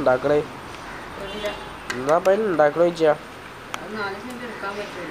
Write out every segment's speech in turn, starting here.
ഉണ്ടാക്കണേ ഇല്ല എന്നാ അപ്പം അതിന് ഉണ്ടാക്കണ ചോദിച്ചാ അത് നാല് സെന്റ് എടുക്കാൻ പറ്റുള്ളൂ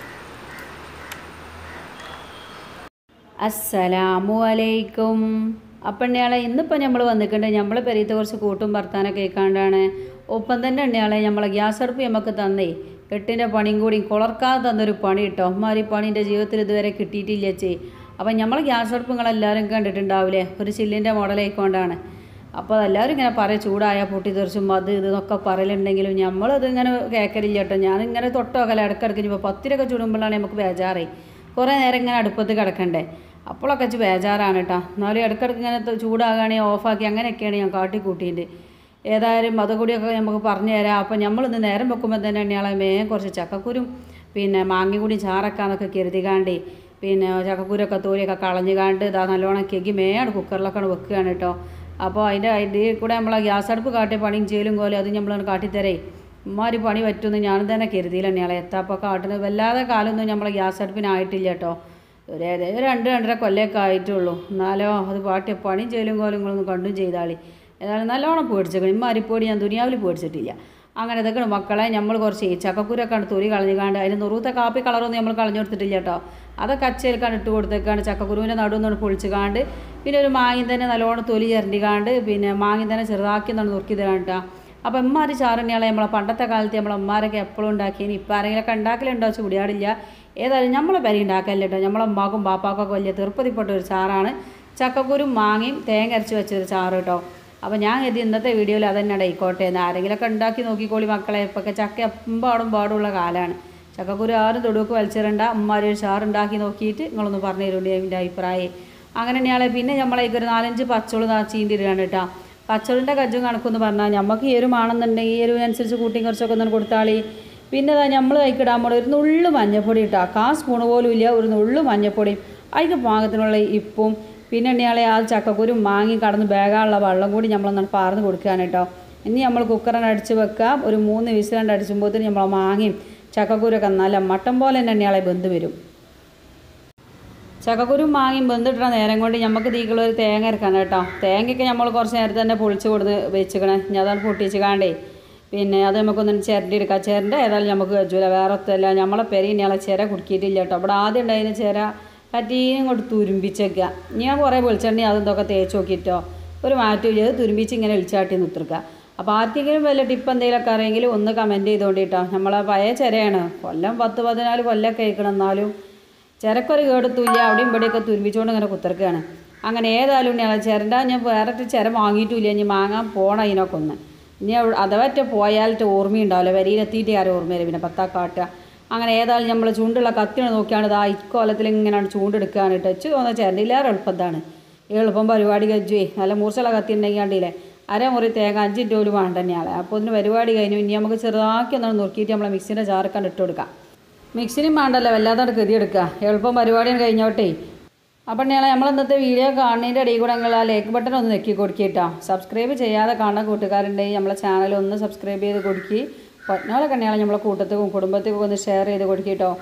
അസ്സലാമു അലൈക്കും അപ്പം ഉണ്ണിയാളെ ഇന്നിപ്പോൾ നമ്മൾ വന്നിട്ടുണ്ട് നമ്മൾ പെരീത്തെ കുറച്ച് കൂട്ടും വർത്താനൊക്കെ കേൾക്കാണ്ടാണ് ഒപ്പം തന്നെ ഉണ്ണിയാളെ നമ്മളെ ഗ്യാസ് അടുപ്പ് നമുക്ക് തന്നേ എട്ടിൻ്റെ പണിയും കൂടി കുളർക്കാതെ തന്നൊരു പണി കിട്ടോ അമ്മാരി പണി എൻ്റെ ജീവിതത്തിൽ ഇതുവരെ കിട്ടിയിട്ടില്ല ചേ അപ്പം നമ്മൾ ഗ്യാസ് അടുപ്പ് നിങ്ങളെല്ലാവരും കണ്ടിട്ടുണ്ടാവില്ലേ ഒരു ചില്ലിൻ്റെ മോഡലായിക്കൊണ്ടാണ് അപ്പോൾ എല്ലാവരും ഇങ്ങനെ പറയും ചൂടായ പൊട്ടി തെറിച്ചും അത് ഇത് എന്നൊക്കെ പറയലുണ്ടെങ്കിലും നമ്മളത് ഇങ്ങനെ കേൾക്കലില്ല കേട്ടോ ഞാനിങ്ങനെ തൊട്ടോക്കല ഇടക്കിടക്ക് ഇപ്പോൾ പത്തിരൊക്കെ ചുടുമ്പോഴാണ് നമുക്ക് ബേജാറേ കുറേ നേരം ഇങ്ങനെ അടുപ്പത്ത് കിടക്കണ്ടേ അപ്പോഴൊക്കെ വെച്ച് ബേജാറാണ് കേട്ടോ എന്നാലും ഇടക്കിടക്ക് ഇങ്ങനെ ത- ചൂടാകുകയാണെങ്കിൽ ഓഫാക്കി അങ്ങനെയൊക്കെയാണ് ഞാൻ കാട്ടിക്കൂട്ടിയിട്ട് ഏതായാലും അതുകൂടിയൊക്കെ നമുക്ക് പറഞ്ഞു തരാം അപ്പം നമ്മളിന്ന് നേരം വെക്കുമ്പോൾ തന്നെ ഇയാളെ മേ കുറച്ച് ചക്കക്കുരും പിന്നെ മാങ്ങ കൂടി ചാറക്കാന്നൊക്കെ കരുതികാണ്ടേ പിന്നെ ചക്കക്കുരൊക്കെ തോലിയൊക്കെ കളഞ്ഞു കാണ്ട് ഇതാ നല്ലോണം കെക്കി മേയാണ് കുക്കറിലൊക്കെ വെക്കുകയാണ് കേട്ടോ അപ്പോൾ അതിൻ്റെ ഇതിൽ കൂടെ നമ്മളെ ഗ്യാസ് അടുപ്പ് കാട്ടിയ പണിയും ചെയ്യലും പോലെ അത് നമ്മളൊന്ന് കാട്ടിത്തരേ ഇമ്മാരി പണി പറ്റുമെന്ന് ഞാൻ തന്നെ കരുതിയില്ല തന്നെയാളെ എത്താപ്പോൾ കാട്ടുന്നത് വല്ലാതെ കാലമൊന്നും നമ്മളെ ഗ്യാസ് അടുപ്പിനായിട്ടില്ല കേട്ടോ ഒരു ഏകദേശം രണ്ട് രണ്ടര കൊല്ലമൊക്കെ ആയിട്ടുള്ളൂ എന്നാലോ അത് പാട്ടിയ പണിയും ചെയ്യലും കോലും നിങ്ങളൊന്ന് കണ്ടും ചെയ്താളി ഏതായാലും നല്ലോണം പേടിച്ചേക്കണം ഇമ്മാരിപ്പോടി ഞാൻ ദുനിയാവിൽ പേടിച്ചിട്ടില്ല അങ്ങനെ ഇതൊക്കെ മക്കളെ നമ്മൾ കുറച്ച് ഈ ചക്കക്കുരൊക്കെ ആണ് തൊലി കളഞ്ഞുകാണ്ട് അതിന് നുറുത്ത കാപ്പി കളറൊന്നും നമ്മൾ കളഞ്ഞു കൊടുത്തിട്ടില്ല കേട്ടോ അതൊക്കെ അച്ചയിൽക്കാണ് ഇട്ട് കൊടുത്തേക്കാണ്ട് ചക്കക്കുരുവിൻ്റെ നടുവൊന്നും പൊളിച്ചുകാണ്ട് പിന്നെ ഒരു മാങ്ങി തന്നെ നല്ലോണം തൊലി ചിരണ്ടിക്കാണ്ട് പിന്നെ മാങ്ങി തന്നെ ചെറുതാക്കി എന്നാണ് നുറുക്കി തരാൻ കേട്ടോ അപ്പോൾ ഇമ്മാരി ചാറിനെയാളെ നമ്മളെ പണ്ടത്തെ കാലത്ത് നമ്മളെ അമ്മാരൊക്കെ എപ്പോഴും ഉണ്ടാക്കിയിന് ഇപ്പം ആരെങ്കിലുമൊക്കെ ഉണ്ടാക്കലുണ്ടോ വെച്ച് കുടിയാടില്ല ഏതായാലും നമ്മളെ പേര് ഉണ്ടാക്കലില്ല കേട്ടോ നമ്മളെ അമ്മാക്കും പാപ്പാക്കൊക്കെ വലിയ തീർപ്പതിപ്പെട്ട ഒരു ചാറാണ് ചക്കക്കുരും മാങ്ങയും തേങ്ങ അരച്ച് വെച്ചൊരു ചാറ് കേട്ടോ അപ്പോൾ ഞാൻ കരുതി ഇന്നത്തെ വീഡിയോയിൽ അതന്നെ ആയിക്കോട്ടെ എന്ന് ആരെങ്കിലുമൊക്കെ ഉണ്ടാക്കി നോക്കിക്കോളി മക്കളെ ഇപ്പൊക്കെ ചക്ക എമ്പാടും പാടുള്ള കാലമാണ് ചക്കക്കുരു ആരും തൊടുക്ക് വലിച്ചിടണ്ട ഉമ്മാരി ഒരു ചാറ് ഉണ്ടാക്കി നോക്കിയിട്ട് നിങ്ങളൊന്ന് പറഞ്ഞു തരുന്നുണ്ട് എൻ്റെ അഭിപ്രായം അങ്ങനെ തന്നെയാളെ പിന്നെ നമ്മളേക്ക് ഒരു നാലഞ്ച് പച്ചോള് ചീന്തി ഇടുകയാണ് കേട്ടോ പച്ചോളിൻ്റെ കജ്ജും കണക്കെന്ന് പറഞ്ഞാൽ നമുക്ക് എരുമാണെന്നുണ്ടെങ്കിൽ ഈ എരിവിനനുസരിച്ച് കൂട്ടി കുറച്ചൊക്കെ ഒന്ന് കൊടുത്താളി പിന്നെ ഇതാ നമ്മൾ കൈക്കിടാൻ പോണ ഒരു നുള്ളു മഞ്ഞപ്പൊടി ഇട്ടാ കാ സ്പൂണ് പോലും ഇല്ല ഒരു നുള്ളു മഞ്ഞപ്പൊടി അതിന് പാകത്തിനുള്ള ഇപ്പും പിന്നെ എണ്ണയാളെ ആ ചക്കക്കുരും മാങ്ങി കടന്ന് വേകാനുള്ള വെള്ളം കൂടി നമ്മളൊന്നാണ് പാർന്ന് കൊടുക്കുകയാണ് കേട്ടോ ഇനി നമ്മൾ കുക്കറിന് അടിച്ച് വെക്കാം ഒരു മൂന്ന് വിസിലണ്ട് അടിച്ചുമ്പോഴത്തേന് നമ്മൾ മാങ്ങയും ചക്കക്കുരൊക്കെ നല്ല മട്ടൻ പോലെ തന്നെ എണ്ണയാളെ ബന്ധു വരും ചക്കക്കുരും മാങ്ങയും വെന്തിട്ട നേരം കൊണ്ട് നമുക്ക് തീക്കുള്ള ഒരു തേങ്ങ ഇറക്കണം കേട്ടോ തേങ്ങയ്ക്ക് നമ്മൾ കുറച്ച് നേരത്തെ തന്നെ പൊളിച്ച് കൊടുത്ത് വെച്ചിക്കണേ ഇനി അതാണ് പൊട്ടിച്ച് കാണ്ടേ പിന്നെ അത് നമുക്കൊന്നും ചിരണ്ടി എടുക്കാം ചിരണ്ട ഏതായാലും നമുക്ക് വെച്ചില്ല വേറെ ഒത്തല്ല നമ്മളെ പെരി ഇനിയാളെ ചിര കുടുക്കിയിട്ടില്ല കേട്ടോ അവിടെ ആദ്യം ഉണ്ടായിരുന്ന ചിര പറ്റീനും കൊണ്ട് തുരുമ്പിച്ചേക്കുക ഞാൻ കുറേ വെളിച്ചെണ്ണി അതും ഇതൊക്കെ തേച്ച് നോക്കിയിട്ടോ ഒരു മാറ്റം ചെയ്ത് തുരുമ്പിച്ച് ഇങ്ങനെ ഇളിച്ചാട്ടി നിർത്തുക അപ്പോൾ ആർക്കെങ്കിലും വല്ല ടിപ്പ് എന്തെങ്കിലുമൊക്കെ അറിയെങ്കിൽ ഒന്ന് കമൻറ്റ് ചെയ്തുകൊണ്ട് കേട്ടോ നമ്മളെ പഴയ ചിരയാണ് കൊല്ലം പത്ത് പതിനാല് കൊല്ലമൊക്കെ കഴിക്കണം എന്നാലും ചിരക്കൊരു കേടത്തുമില്ല അവിടെയും ഇവിടെയൊക്കെ തുരുമ്പിച്ചുകൊണ്ട് ഇങ്ങനെ കുത്തിറക്കുകയാണ് അങ്ങനെ ഏതായാലും ഞാൻ ചിരണ്ട ഞാൻ വേറെ ചിര വാങ്ങിയിട്ടില്ല ഇനി വാങ്ങാൻ പോണം അതിനൊക്കെ ഒന്ന് ഇനി അവ- അഥവാറ്റ പോയാലിട്ട് ഓർമ്മയുണ്ടാവില്ല വരിയിലെത്തിയിട്ട് ആരും ഓർമ്മയില്ല പിന്നെ പത്താ കാട്ടുക അങ്ങനെ ഏതായാലും നമ്മൾ ചൂണ്ടുള്ള കത്തിയാണ് നോക്കിയാണ് ഇതാ ഇക്കോലത്തിൽ ഇങ്ങനെയാണ് ചൂണ്ടെടുക്കുകയാണ് കേട്ടോ വെച്ച് തോന്നുന്ന ചിരണ്ടിലേറെ എളുപ്പത്താണ് എളുപ്പം പരിപാടി കഴിച്ചുവേ നല്ല മൂർച്ചയുള്ള കത്തി ഉണ്ടെങ്കിൽ കണ്ടില്ലേ അരമുറി തേങ്ങ അഞ്ചിൻ്റെ ഒരു വേണ്ട തന്നെയാണ് അപ്പോൾ ഇതിന് പരിപാടി കഴിഞ്ഞു ഇനി നമുക്ക് ചെറുതാക്കി ഒന്നാണ് നോക്കിയിട്ട് നമ്മളെ മിക്സിൻ്റെ ചാറക്കാണ്ട് ഇട്ട് കൊടുക്കാം മിക്സിനും വേണ്ടല്ലോ വല്ലാതെ കെതിയെടുക്കുക എളുപ്പം പരിപാടിയും കഴിഞ്ഞോട്ടെ അപ്പം ഞാൻ നമ്മൾ ഇന്നത്തെ വീഡിയോ കാണുന്നതിൻ്റെ ഇടയിൽ കൂടെ നിങ്ങൾ ആ ലേക്ക് ബട്ടൺ ഒന്ന് നെക്കി കൊടുക്കിട്ടോ സബ്സ്ക്രൈബ് ചെയ്യാതെ കാണുന്ന കൂട്ടുകാരുണ്ടെങ്കിൽ നമ്മളെ ചാനൽ ഒന്ന് സബ്സ്ക്രൈബ് ചെയ്ത് കൊടുക്കി പറ്റുന്നപോലെ കണ്ണിയാളെ നമ്മളെ കൂട്ടത്തേക്കും കുടുംബത്തേക്കും ഒന്ന് ഷെയർ ചെയ്ത് കൊടുക്കിട്ടോ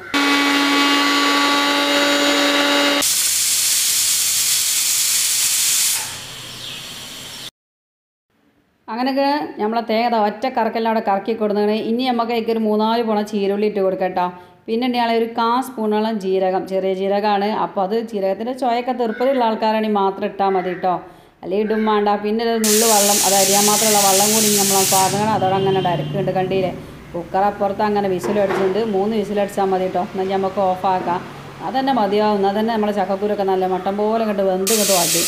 അങ്ങനെയൊക്കെ നമ്മളെ തേങ്ങ ദാ ഒറ്റ കറക്കെല്ലാം അവിടെ കറക്കി കൊടുക്കുന്നത് ഇനി നമുക്ക് അതിലേക്ക് ഒരു മൂന്നാല് പോണ ചീരുള്ളി ഇട്ട് കൊടുക്കട്ടോ പിന്നെ ഇയാളെ ഒരു കാ സ്പൂണോളം ജീരകം ചെറിയ ജീരകമാണ് അപ്പോൾ അത് ജീരകത്തിൻ്റെ ചോയൊക്കെ തെറുപ്പതുള്ള ആൾക്കാരാണെങ്കിൽ മാത്രം ഇട്ടാൽ മതി കേട്ടോ അല്ലെങ്കിൽ ഇടും വേണ്ട പിന്നെ ഒരു നുള്ളു വെള്ളം അത് അരിയാൻ മാത്രമുള്ള വെള്ളം കൂടി നമ്മൾ പാകണം അതോടെ അങ്ങനെ ഡയറക്റ്റ് കണ്ടില്ലേ കുക്കർ അപ്പുറത്ത് അങ്ങനെ വിസിലടിച്ചിട്ടുണ്ട് മൂന്ന് വിസിലടിച്ചാൽ മതി കേട്ടോ എന്നാൽ നമുക്ക് ഓഫാക്കാം അതന്നെ മതിയാവും അതന്നെ നമ്മളെ ചക്കക്കുരൊക്കെ നല്ല മട്ടൻ പോലെ കണ്ട് വെന്ത് കിട്ടും വാട്ടി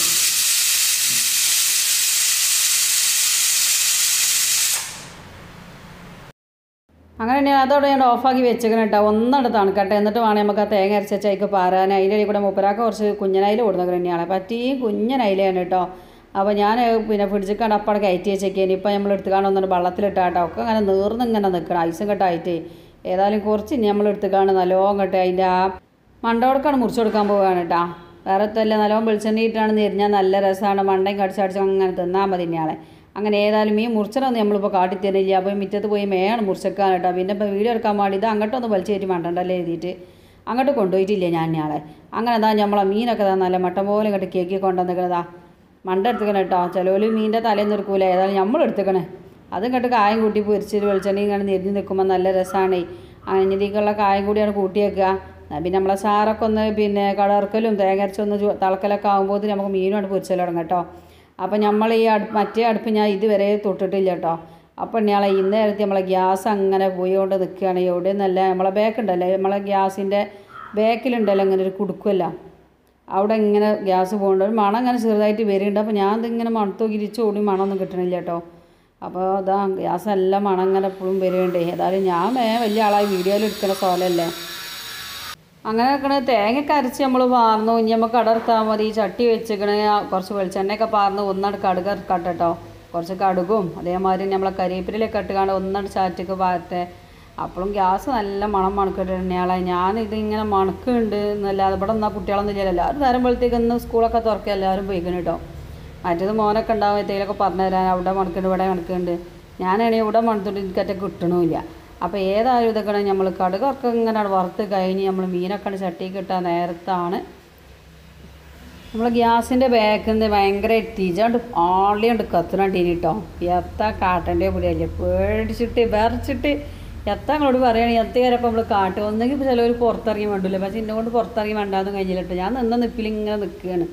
അങ്ങനെ തന്നെ അതോടെ ഞാൻ ഓഫാക്കി വെച്ചേക്കണം കേട്ടോ ഒന്നട് തണുക്കട്ടെ എന്നിട്ട് വേണം നമുക്ക് ആ തേങ്ങ അരച്ച ചൈക്ക് പാരാൻ അതിൻ്റെ ഇടയിൽ കൂടെ മുപ്പരാക്ക കുറച്ച് കുഞ്ഞനയില കൊടുക്കുന്നത് തന്നെയാണ് പറ്റിയും കുഞ്ഞനയിലയാണ് കേട്ടോ അപ്പോൾ ഞാൻ പിന്നെ ഫ്രിഡ്ജിൽ കണ്ട് അപ്പടെ കയറ്റി വെച്ചേക്കേനി ഇപ്പം നമ്മൾ എടുത്ത് കാണും ഒന്നിട്ട് വെള്ളത്തിലിട്ടാട്ടോ ഒക്കെ അങ്ങനെ നീർന്ന് ഇങ്ങനെ നിൽക്കണം ഐസും കെട്ടായിട്ട് ഏതായാലും കുറച്ച് ഇനി നമ്മൾ എടുത്ത് കാണും നല്ലോണം കെട്ട് അതിൻ്റെ ആ മണ്ടോടക്കാണ് മുറിച്ച് കൊടുക്കാൻ പോവുകയാണ് കേട്ടോ വേറെ തല്ല നല്ലോണം വെളിച്ചെണ്ണ ഇട്ടാണ് നിരിഞ്ഞാൽ നല്ല രസമാണ് മണ്ടയും കടിച്ചടിച്ച് അങ്ങനെ തിന്നാൽ മതി ഇയാളെ അങ്ങനെ ഏതായാലും ഈ മുറിച്ചനൊന്നും നമ്മളിപ്പോൾ കാട്ടിത്തരില്ല അപ്പോൾ മുറ്റത്ത് പോയി മേയാണ് മുറിച്ചെക്കാൻ കേട്ടോ പിന്നെ ഇപ്പോൾ വീഡിയോ എടുക്കാൻ വേണ്ടി ഇത് അങ്ങോട്ടൊന്ന് വലിച്ചു കയറ്റി മണ്ടണ്ടല്ലേ എഴുതിയിട്ട് അങ്ങോട്ട് കൊണ്ടുപോയിട്ടില്ല ഞാൻ ഇയാളെ അങ്ങനെ എന്താ നമ്മളെ മീനൊക്കെ താ നല്ല മട്ടൻ പോലെ ഇങ്ങോട്ട് കേക്കി കൊണ്ടുവന്നിക്കണതാ മണ്ട എടുത്തുക്കണേ കേട്ടോ ചിലവർ മീനിൻ്റെ തലേന്ന് എടുക്കൂല ഏതായാലും നമ്മൾ എടുത്തുക്കണേ അതും കേട്ട് കായം കൂട്ടി പൊരിച്ചിട്ട് വെളിച്ചെണ്ണയും ഇങ്ങനെ നെരിഞ്ഞ് നിൽക്കുമ്പോൾ നല്ല രസമാണ് അതിനേക്കുള്ള കായം കൂടിയാണ് കൂട്ടിയേക്കുക എന്നാ പിന്നെ നമ്മളെ സാറൊക്കെ ഒന്ന് പിന്നെ കടർക്കലും തേങ്ങ അരച്ചൊന്ന് ചു- തിളക്കലൊക്കെ ആകുമ്പോൾ നമുക്ക് മീനുമാണ് പൊരിച്ചൽ തുടങ്ങും കേട്ടോ അപ്പം നമ്മൾ ഈ അടുപ്പ് മറ്റേ അടുപ്പ് ഞാൻ ഇതുവരെ തൊട്ടിട്ടില്ല കേട്ടോ അപ്പം ഞാളെ ഇന്നേരത്തെ നമ്മളെ ഗ്യാസ് അങ്ങനെ പോയിക്കൊണ്ട് നിൽക്കുകയാണ് എവിടെ നിന്നല്ല നമ്മളെ ബാക്ക് ഉണ്ടല്ലോ നമ്മളെ ഗ്യാസിൻ്റെ ബാക്കിലുണ്ടല്ലോ അങ്ങനെ ഒരു കുടുക്കുമല്ല അവിടെ ഇങ്ങനെ ഗ്യാസ് പോകുന്നുണ്ട് ഒരു മണം ഇങ്ങനെ ചെറുതായിട്ട് വരുന്നുണ്ട് അപ്പോൾ ഞാൻ ഇതിങ്ങനെ മണത്തോ കിരിച്ച് ഓടി മണമൊന്നും കിട്ടണില്ല കേട്ടോ അപ്പോൾ അതാ ഗ്യാസ് എല്ലാം മണം ഇങ്ങനെ എപ്പോഴും വരുന്നുണ്ട് ഏതായാലും ഞാൻ വേ വലിയ ആളായി വീഡിയോയിൽ എടുക്കുന്ന സോലല്ലേ അങ്ങനെ വെക്കണ തേങ്ങയൊക്കെ അരച്ച് നമ്മൾ പാർന്നു ഇനി നമുക്ക് കടർത്താൽ മതി ചട്ടി വെച്ചിക്കണ കുറച്ച് വെളിച്ചെണ്ണയൊക്കെ പാർന്ന് ഒന്നട് കടുക് ഇറക്കട്ടെ കേട്ടോ കുറച്ച് കടുകും അതേമാതിരി നമ്മളെ കരിവേപ്പിലൊക്കെ ഇട്ടുകാണ്ട് ഒന്നട് ചാറ്റക്ക് പാരട്ടെ അപ്പോഴും ഗ്യാസ് നല്ല മണം മണക്കിട്ട് തന്നെയാളെ ഞാൻ ഇതിങ്ങനെ മണക്കുന്നുണ്ട് എന്നല്ലാതെ ഇവിടെ എന്നാൽ കുട്ടികളൊന്നും ഇല്ലല്ലോ എല്ലാവരും നേരം വെളുത്തേക്ക് ഇന്ന് സ്കൂളൊക്കെ തുറക്കുക എല്ലാവരും പോയിക്കണം കേട്ടോ മറ്റേത് മോനൊക്കെ ഉണ്ടാവും എന്തെങ്കിലുമൊക്കെ പറഞ്ഞു തരാൻ അവിടെ മണക്കുന്നുണ്ട് ഇവിടെ മണക്കുന്നുണ്ട് ഞാനാണെങ്കിൽ ഇവിടെ മണത്തിട്ട് എനിക്കറ്റ കിട്ടണമില്ല അപ്പോൾ ഏതായാലും ഇതൊക്കെ നമ്മൾ കടുകൊക്കെ ഇങ്ങനെ വറുത്ത് കഴിഞ്ഞ് നമ്മൾ മീനൊക്കെ ചട്ടി കിട്ടാൻ നേരത്താണ് നമ്മൾ ഗ്യാസിൻ്റെ ബാക്കിൽ നിന്ന് ഭയങ്കര തീജാണ്ട് ആളിയുണ്ട് കത്തിനണ്ടീനി കേട്ടോ എത്താ കാട്ടൻ്റെ പൊടിയല്ലേ പേടിച്ചിട്ട് വിറച്ചിട്ട് എത്താ നിങ്ങളോട് പറയുകയാണെങ്കിൽ എത്ര വരെ നമ്മൾ കാട്ടും ഒന്നെങ്കിൽ ഇപ്പോൾ ചിലവർ പുറത്തിറങ്ങി വേണ്ടില്ല പക്ഷേ എന്നെ കൊണ്ട് പുറത്തിറങ്ങി വേണ്ടാന്ന് കഴിഞ്ഞില്ല കേട്ടോ ഞാൻ നിന്ന നിപ്പിൽ ഇങ്ങനെ നിൽക്കുകയാണ്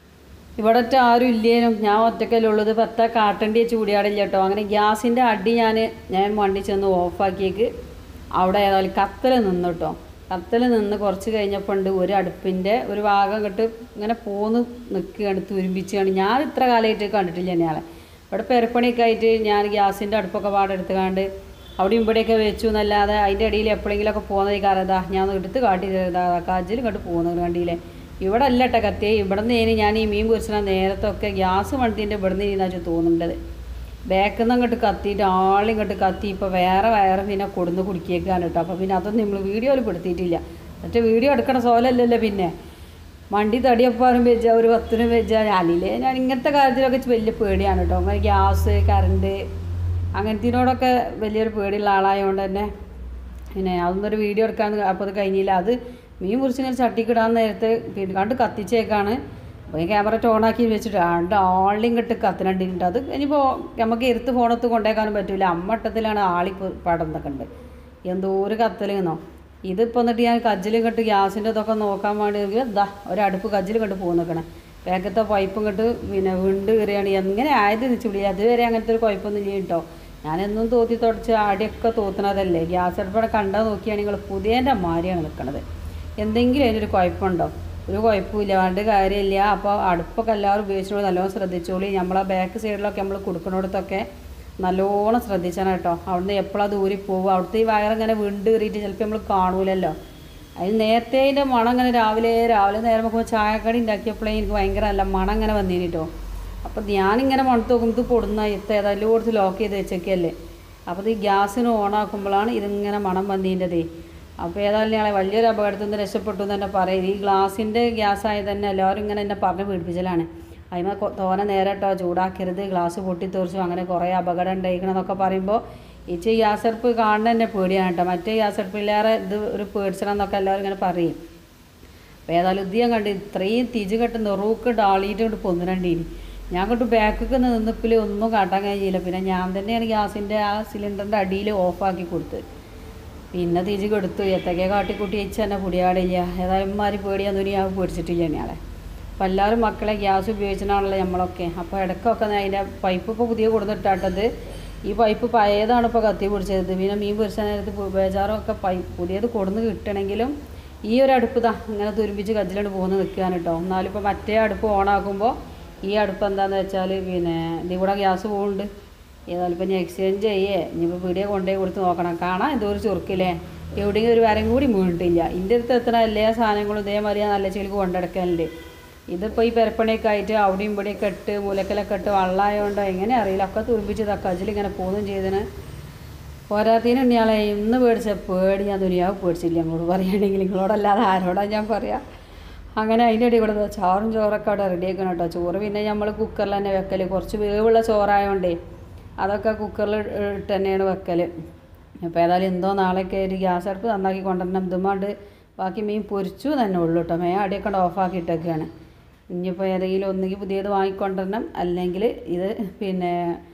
ഇവിടെ ഒറ്റ ആരും ഇല്ലേനും ഞാൻ ഒറ്റക്കല്ലേ ഉള്ളത് പത്ത കാട്ടണ്ടി ചൂടിയാടില്ല കേട്ടോ അങ്ങനെ ഗ്യാസിൻ്റെ അടി ഞാൻ ഞാൻ വണ്ടി ചെന്ന് ഓഫാക്കിയേക്ക് അവിടെ ഏതായാലും കത്തൽ നിന്ന് കേട്ടോ കത്തൽ നിന്ന് കുറച്ച് കഴിഞ്ഞപ്പോൾ ഉണ്ട് ഒരു അടുപ്പിൻ്റെ ഒരു ഭാഗം കെട്ട് ഇങ്ങനെ പോന്ന് നിൽക്കുകയാണ് തുരുമ്പിച്ചാണ് ഞാൻ ഇത്ര കാലമായിട്ട് കണ്ടിട്ടില്ല ഞാളെ ഇവിടെ പെരപ്പണിയൊക്കെ ആയിട്ട് ഞാൻ ഗ്യാസിൻ്റെ അടുപ്പൊക്കെ പാടെടുത്തുകാണ്ട് അവിടെയും ഇവിടെയൊക്കെ വെച്ചു എന്നല്ലാതെ അതിൻ്റെ ഇടയിൽ എപ്പോഴെങ്കിലുമൊക്കെ പോകുന്നത് കാരണം ഇതാ ഞാൻ ഒന്ന് എടുത്ത് കാട്ടി ഇതാ കാജിൽ ഇങ്ങോട്ട് പോകുന്നത് കണ്ടില്ലേ ഇവിടെ അല്ല കേട്ടോ കത്തിയെ ഇവിടെ നിന്ന് ഞാൻ ഈ മീൻ പൊരിച്ചാൽ നേരത്തൊക്കെ ഗ്യാസ് മണത്തിൻ്റെ ഇവിടെ നിന്ന് എന്നാച്ചു തോന്നുന്നുണ്ടത് ബാക്കിൽ നിന്ന് അങ്ങോട്ട് കത്തിയിട്ട് ആളിങ്ങോട്ട് കത്തി ഇപ്പോൾ വേറെ വേറെ പിന്നെ കൊടുന്ന് കുടിക്കേക്കാണ് കേട്ടോ അപ്പോൾ പിന്നെ അതൊന്നും നമ്മൾ വീഡിയോയിൽ പെടുത്തിയിട്ടില്ല മറ്റേ വീഡിയോ എടുക്കണ സോലല്ലല്ലോ പിന്നെ വണ്ടി തടിയപ്പാനും വെച്ച ഒരു പത്തിനും വെച്ച ഞാനില്ലേ ഞാൻ ഇങ്ങനത്തെ കാര്യത്തിലൊക്കെ വലിയ പേടിയാണ് കേട്ടോ അങ്ങനെ ഗ്യാസ് കറണ്ട് അങ്ങനത്തിനോടൊക്കെ വലിയൊരു പേടിയുള്ള ആളായതുകൊണ്ട് തന്നെ പിന്നെ അതൊന്നും ഒരു വീഡിയോ എടുക്കാൻ അപ്പോൾ അത് കഴിഞ്ഞില്ല അത് മീൻ മുറിച്ച് ഇങ്ങനെ ചട്ടിക്കിടാൻ നേരത്ത് പിന്നെ കണ്ട് കത്തിച്ചേക്കാണ് അപ്പോൾ ഈ ക്യാമറ ഓണാക്കി വെച്ചിട്ട് രണ്ട് ആളിയും കെട്ട് കത്തിനണ്ടിട്ടുണ്ട് അത് ഇനിയിപ്പോൾ നമുക്ക് എരുത്ത് ഫോണത്ത് കൊണ്ടേക്കാനും പറ്റില്ല അമ്മട്ടത്തിലാണ് ആളി പടന്നൊക്കെ ഉണ്ട് എന്തോ ഒരു കത്തലെന്നോ ഇതിപ്പോൾ എന്നിട്ട് ഞാൻ കജ്ജിലും കെട്ട് ഗ്യാസിൻ്റെ ഇതൊക്കെ നോക്കാൻ വേണ്ടി ഇതാ ഒരടുപ്പ് കജ്ജിലും കെട്ട് പോകുന്നേക്കണേ ബാക്കത്തെ പൈപ്പും കെട്ട് പിന്നെ വിണ്ട് കയറിയാണ് എങ്ങനെ ആയത് നിച്ചുപിടി അതുവരെ അങ്ങനത്തെ ഒരു കുഴപ്പമൊന്നും ഇല്ല കേട്ടോ ഞാനെന്നും തോത്തി തുടച്ച് ആടിയൊക്കെ തോത്തുന്നതല്ലേ ഗ്യാസ് അടുപ്പടെ കണ്ടാൽ നോക്കിയാൽ നിങ്ങൾ പുതിയൻ്റെ മാരിയാണ് നിൽക്കണത് എന്തെങ്കിലും അതിനൊരു കുഴപ്പമുണ്ടോ ഒരു കുഴപ്പമില്ല വേണ്ട കാര്യമില്ല അപ്പോൾ അടുപ്പൊക്കെ എല്ലാവരും ഉപയോഗിച്ചോളൂ നല്ലോണം ശ്രദ്ധിച്ചോളി നമ്മളെ ബാക്ക് സൈഡിലൊക്കെ നമ്മൾ കൊടുക്കുന്നിടത്തൊക്കെ നല്ലോണം ശ്രദ്ധിച്ചാണ് കേട്ടോ അവിടുന്ന് എപ്പോഴാണ് ദൂരി പോകുക അവിടുത്തെ ഈ വയറിങ്ങനെ വിണ്ട് കയറിയിട്ട് ചിലപ്പോൾ നമ്മൾ കാണൂലല്ലോ അതിന് നേരത്തെ അതിൻ്റെ മണം ഇങ്ങനെ രാവിലെ രാവിലെ നേരം നോക്കുമ്പോൾ ചായക്കടി ഉണ്ടാക്കിയപ്പോഴേ എനിക്ക് ഭയങ്കര നല്ല മണം ഇങ്ങനെ വന്നീന് കേട്ടോ അപ്പോൾ ഞാനിങ്ങനെ മണത്ത് നോക്കുമ്പോൾ ഇത് പൊടുന്ന എത്ത ഏതായാലും കൊടുത്ത് ലോക്ക് ചെയ്ത് വെച്ചൊക്കെയല്ലേ അപ്പോൾ ഇത് ഈ ഗ്യാസിന് ഓണാക്കുമ്പോഴാണ് ഇതിങ്ങനെ മണം വന്നതിൻ്റെതേ അപ്പോൾ ഏതായാലും ഞങ്ങളെ വലിയൊരു അപകടത്തിൽ നിന്ന് രക്ഷപ്പെട്ടു എന്ന് തന്നെ പറയും ഈ ഗ്ലാസിൻ്റെ ഗ്യാസ് ആയത് തന്നെ എല്ലാവരും ഇങ്ങനെ എന്നെ പറഞ്ഞ് പീഡിപ്പിച്ചലാണ് അതിമ തോനെ നേരെ കേട്ടോ ചൂടാക്കരുത് ഗ്ലാസ് പൊട്ടിത്തെറിച്ചു അങ്ങനെ കുറേ അപകടം ഉണ്ടായിക്കണമെന്നൊക്കെ പറയുമ്പോൾ ഈ ഗ്യാസ് അടുപ്പ് കാണുന്ന തന്നെ പേടിയാണ് കേട്ടോ മറ്റേ ഗ്യാസ് അടുപ്പിലേറെ ഇത് ഒരു പേടിച്ചണം എന്നൊക്കെ എല്ലാവരും ഇങ്ങനെ പറയും അപ്പോൾ ഏതായാലും ഇത് ഞാൻ കണ്ട് ഇത്രയും തിജ് കെട്ട് നെറുക്ക് ഡാളിയിട്ട് കൊണ്ട് പൊന്നിരണ്ടീനി ഞാൻ കൊണ്ട് ബാക്കൊക്കെ നിന്നിപ്പിൽ ഒന്നും കാട്ടാൻ കഴിഞ്ഞില്ല പിന്നെ ഞാൻ തന്നെയാണ് ഗ്യാസിൻ്റെ ആ സിലിണ്ടറിൻ്റെ അടിയിൽ ഓഫാക്കി കൊടുത്തത് പിന്നെ തിരിച്ച് കൊടുത്തു എത്തക്കെ കാട്ടിക്കൂട്ടി വെച്ച് തന്നെ പൊടിയാടില്ല ഏതായാലും മാറി പേടിയാന്ന് ഞാൻ പേടിച്ചിട്ടില്ല ഞാളെ അപ്പം എല്ലാവരും മക്കളെ ഗ്യാസ് ഉപയോഗിച്ചിട്ടാണല്ലോ നമ്മളൊക്കെ അപ്പോൾ ഇടയ്ക്കൊക്കെ അതിൻ്റെ പൈപ്പ് ഇപ്പോൾ പുതിയ കൊടുത്തിട്ടാട്ടത് ഈ പൈപ്പ് പഴയതാണ് ഇപ്പോൾ കത്തി പിടിച്ചത് പിന്നെ മീൻ പൊരിച്ച നേരത്ത് പു- ബേജാറൊക്കെ പൈപ്പ് പുതിയത് കൊടുന്ന് കിട്ടണമെങ്കിലും ഈ ഒരു അടുപ്പ് ഇതാ ഇങ്ങനെ തുരുമ്പിച്ച് കജ്ജിലോട്ട് പോകുന്ന നിൽക്കുകയാണ് കേട്ടോ എന്നാലും ഇപ്പോൾ മറ്റേ അടുപ്പ് ഓണാക്കുമ്പോൾ ഈ അടുപ്പ് എന്താണെന്ന് വെച്ചാൽ പിന്നെ ഇതിൽ കൂടെ ഗ്യാസ് പോകുന്നുണ്ട് ഏതായാലും ഇപ്പം ഞാൻ എക്സ്ചേഞ്ച് ചെയ്യേ ഇനിയിപ്പോൾ പീടിയെ കൊണ്ടുപോയി കൊടുത്ത് നോക്കണം കാണാൻ എന്തോ ഒരു ചുരുക്കില്ലേ എവിടെയെങ്കിലും ഒരു വരം കൂടി വീണിട്ടില്ല ഇതിൻ്റെ അടുത്ത് എത്തണ എല്ലാ സാധനങ്ങളും ഇതേമാതിരി ഞാൻ നല്ല ചെലിക്ക് കൊണ്ടെടുക്കലുണ്ട് ഇതിപ്പോൾ ഈ പെരപ്പണിയൊക്കെ ആയിട്ട് അവിടെയും ഇവിടെയൊക്കെ ഇട്ട് മൂലക്കലൊക്കെ ഇട്ട് വള്ളമായതുകൊണ്ടോ എങ്ങനെ അറിയില്ല ഒക്കെ തുരുമ്പിച്ച് തക്കജിൽ ഇങ്ങനെ പോകുകയും ചെയ്തതിന് പോരാത്തതിന് ഇയാളെ ഇന്ന് പേടിച്ച പേടി ഞാൻ ദുനിയാവ് പേടിച്ചില്ല ഞങ്ങളോട് പറയുകയാണെങ്കിൽ നിങ്ങളോടല്ലാതെ ആരോടാ ഞാൻ പറയാം അങ്ങനെ അതിൻ്റെ ഇടയിൽ കൂടെ ചാറും ചോറൊക്കെ അവിടെ റെഡിയാക്കണം കേട്ടോ ചോറ് പിന്നെ നമ്മൾ കുക്കറിൽ തന്നെ വെക്കൽ കുറച്ച് വേവുള്ള ചോറായതുകൊണ്ടേ അതൊക്കെ കുക്കറിൽ ഇട്ട് തന്നെയാണ് വെക്കൽ അപ്പോൾ ഏതായാലും എന്തോ നാളെയൊക്കെ ഒരു ഗ്യാസ് അടുപ്പ് നന്നാക്കി കൊണ്ടുവരണം ഇതുമാണ്ട് ബാക്കി മീൻ പൊരിച്ചു തന്നെ ഉള്ളൂ കേട്ടോ മേ അടിയൊക്കെ ഓഫാക്കി ഇട്ടൊക്കെയാണ് ഇനിയിപ്പോൾ ഏതെങ്കിലും ഒന്നുകിൽ പുതിയത് വാങ്ങിക്കൊണ്ടുവരണം അല്ലെങ്കിൽ ഇത് പിന്നെ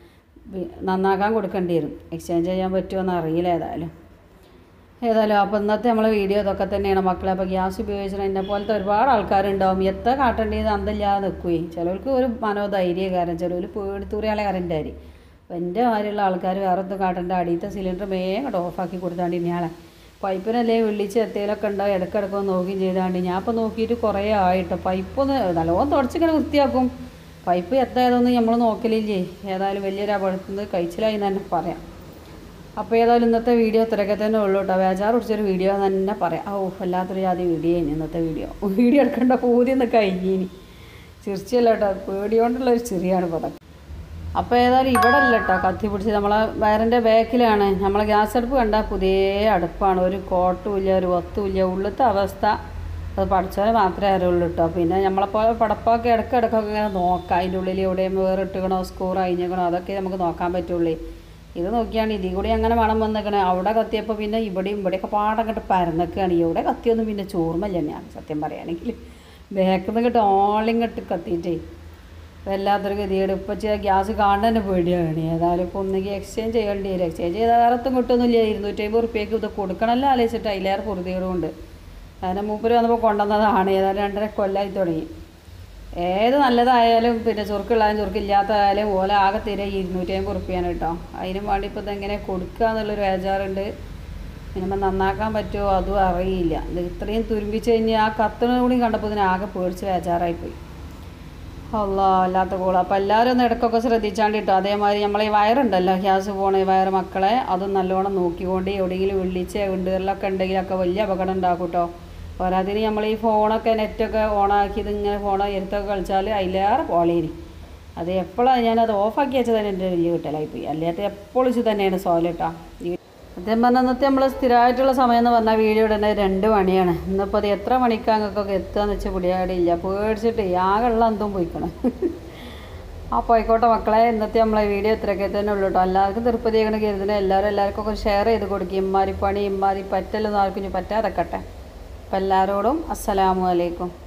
വി- നന്നാക്കാൻ കൊടുക്കേണ്ടി വരും എക്സ്ചേഞ്ച് ചെയ്യാൻ പറ്റുമോ അറിയില്ല ഏതായാലും ഏതായാലും അപ്പോൾ ഇന്നത്തെ നമ്മളെ വീഡിയോ ഇതൊക്കെ തന്നെയാണ് മക്കളെ അപ്പോൾ ഗ്യാസ് ഉപയോഗിച്ചിട്ട് എന്നെ പോലത്തെ ഒരുപാട് ആൾക്കാരുണ്ടാവും എത്ര കാട്ടേണ്ടത് അന്തല്ലാതെ നിൽക്കുകയെ ചിലർക്ക് ഒരു മനോധൈര്യകാരൻ ചിലർ പേടിത്തൂറിയാളെ കറണ്ട് ആയി അപ്പോൾ എൻ്റെ മാതിരിയുള്ള ആൾക്കാർ വേറെ ഒന്നും കാട്ടേണ്ട അടിയത്തെ സിലിണ്ടർ വേഗം അങ്ങോട്ട് ഓഫാക്കി കൊടുത്താണ്ട് ഇനിയാളെ പൈപ്പിനല്ലേ വിളിച്ച് എത്തേലൊക്കെ ഉണ്ടാവും ഇടയ്ക്കിടയ്ക്ക് ഒന്ന് നോക്കുകയും ചെയ്താണ്ട് ഞാൻ ഇപ്പോൾ നോക്കിയിട്ട് കുറേ ആയിട്ടോ പൈപ്പൊന്ന് നല്ലോണം തുടച്ചിങ്ങനെ വൃത്തിയാക്കും പൈപ്പ് എത്തായതൊന്നും നമ്മൾ നോക്കലില്ലേ ഏതായാലും വലിയൊരു അപകടത്തിൽ കഴിച്ചിലായി എന്ന് തന്നെ പറയാം അപ്പോൾ ഏതായാലും ഇന്നത്തെ വീഡിയോ ഇത്രയൊക്കെ തന്നെ ഉള്ളൂ കേട്ടോ വേജാർ പിടിച്ചൊരു വീഡിയോ എന്ന് തന്നെ പറയാം ഓ വല്ലാത്തൊരു ജാതി വീഡിയോ ഇനി ഇന്നത്തെ വീഡിയോ വീഡിയോ എടുക്കേണ്ട പൂതിയൊന്ന് കഴിഞ്ഞിനി ചിരിച്ചല്ല കേട്ടോ പേടിയോണ്ടുള്ള ഒരു ചിരിയാണ് ഇപ്പോൾ അതൊക്കെ അപ്പോൾ ഏതായാലും ഇവിടെ അല്ല കേട്ടോ കത്തി പിടിച്ച് നമ്മളെ വയറിൻ്റെ ബാക്കിലാണ് നമ്മളെ ഗ്യാസ് അടുപ്പ് കണ്ടാൽ പുതിയ അടുപ്പാണ് ഒരു കോട്ടുമില്ല ഒരു ഒത്തുമില്ല ഉള്ളിലത്തെ അവസ്ഥ അത് പഠിച്ചവരെ മാത്രമേ അറിയുള്ളൂ കേട്ടോ പിന്നെ നമ്മളെപ്പോലെ പടപ്പൊക്കെ ഇടയ്ക്കിടയ്ക്കൊക്കെ ഇങ്ങനെ നോക്കാം അതിൻ്റെ ഉള്ളിൽ എവിടെയും വേറെ ഇട്ടുകണോ സ്കൂർ അഴിഞ്ഞിക്കണോ അതൊക്കെ നമുക്ക് നോക്കാൻ പറ്റുള്ളൂ ഇത് നോക്കിയാണ് ഇതിൽ കൂടി അങ്ങനെ മണം വന്നേക്കണേ അവിടെ കത്തിയപ്പോൾ പിന്നെ ഇവിടെയും ഇവിടെയൊക്കെ പാടങ്ങോട്ട് പരന്നൊക്കെയാണ് ഇവിടെ കത്തിയൊന്നും പിന്നെ ചോർമല്ല തന്നെയാണ് സത്യം പറയുകയാണെങ്കിൽ ബാക്കിൽ നിന്ന് കിട്ടും ഓളിങ്ങോട്ട് കത്തിയിട്ടേ വല്ലാത്തൊരു ഗതികേട് ഇപ്പം ചെയ്യാൻ ഗ്യാസ് കാണാൻ തന്നെ പേടിയാണ് ഏതായാലും ഇപ്പോൾ ഒന്നെങ്കിൽ എക്സ്ചേഞ്ച് ചെയ്യേണ്ടി വരും എക്സ്ചേഞ്ച് ചെയ്താൽ വേറെ ഒത്തും കിട്ടുന്നില്ല ഇരുന്നൂറ്റമ്പത് റുപ്യക്ക് ഇത് കൊടുക്കണമല്ലോ ആലോചിച്ചിട്ട് അതിലേറെ പൊറുതികളുണ്ട് അതിനെ മൂപ്പര് വന്നപ്പോൾ കൊണ്ടുവന്നതാണ് ഏതായാലും രണ്ടര കൊല്ലമായി തുടങ്ങി ഏത് നല്ലതായാലും പിന്നെ ചുരുക്കുള്ളതും ചുരുക്കില്ലാത്തതായാലും ഓല ആകെ തീരെ ഇരുന്നൂറ്റി അമ്പത് റുപ്യാണ് കേട്ടോ അതിനും വേണ്ടി ഇപ്പോൾ ഇതെങ്ങനെ കൊടുക്കുക എന്നുള്ളൊരു ബേജാറുണ്ട് പിന്നെ ഇപ്പം നന്നാക്കാൻ പറ്റുമോ അതും അറിയില്ല ഇത് ഇത്രയും തുരുമ്പിച്ച് കഴിഞ്ഞ് ആ കത്തണ കൂടി കണ്ടപ്പോൾ ഇതിന് ആകെ പേടിച്ച് ബേജാറായിപ്പോയി അല്ലാ അല്ലാത്ത കൂള അപ്പോൾ എല്ലാവരും ഒന്ന് ഇടയ്ക്കൊക്കെ ശ്രദ്ധിച്ചാണ്ട് കേട്ടോ അതേമാതിരി നമ്മളെ ഈ വയറുണ്ടല്ലോ ഗ്യാസ് പോണ ഈ വയറ് മക്കളെ അതും നല്ലോണം നോക്കിക്കൊണ്ട് എവിടെയെങ്കിലും വിളിച്ച് വിണ്ടുകളിലൊക്കെ ഉണ്ടെങ്കിലൊക്കെ വലിയ അപകടം ഉണ്ടാക്കും കേട്ടോ പോരാതിന് നമ്മൾ ഈ ഫോണൊക്കെ നെറ്റൊക്കെ ഓണാക്കി ഇതിങ്ങനെ ഫോൺ എടുത്തൊക്കെ കളിച്ചാൽ അതിലേറെ പോളേനി അത് എപ്പോഴാണ് ഞാനത് ഓഫാക്കി വെച്ചത് തന്നെ എൻ്റെ വലിയ കിട്ടലായിപ്പോയി അല്ലാത്ത എപ്പോഴും ഇത് തന്നെയാണ് സോല കേട്ടോ സത്യം പറഞ്ഞാൽ ഇന്നത്തെ നമ്മൾ സ്ഥിരമായിട്ടുള്ള സമയം എന്ന് പറഞ്ഞാൽ വീഡിയോ ഇടുന്നത് രണ്ട് മണിയാണ് ഇന്നിപ്പോൾ അത് എത്ര മണിക്കാങ്ങൾക്കൊക്കെ എത്തുകയെന്ന് വെച്ചാൽ പിടിയാടിയില്ല പേടിച്ചിട്ട് ആകെയുള്ള എന്തും പോയിക്കണം അപ്പോൾ ആയിക്കോട്ടെ മക്കളെ ഇന്നത്തെ നമ്മളെ വീഡിയോ ഇത്രയൊക്കെ തന്നെ ഉള്ളൂ കേട്ടോ എല്ലാവർക്കും തിരുപ്പതിയാകണ കരുതുന്നത് എല്ലാവരും എല്ലാവർക്കും ഒക്കെ ഷെയർ ചെയ്ത് കൊടുക്കും ഇമ്മാരി പണി ഇമ്മാരി പറ്റലൊന്നും ആർക്കും ഇനി പറ്റാതെക്കട്ടെ അപ്പം എല്ലാവരോടും അസ്സലാമു അലൈക്കും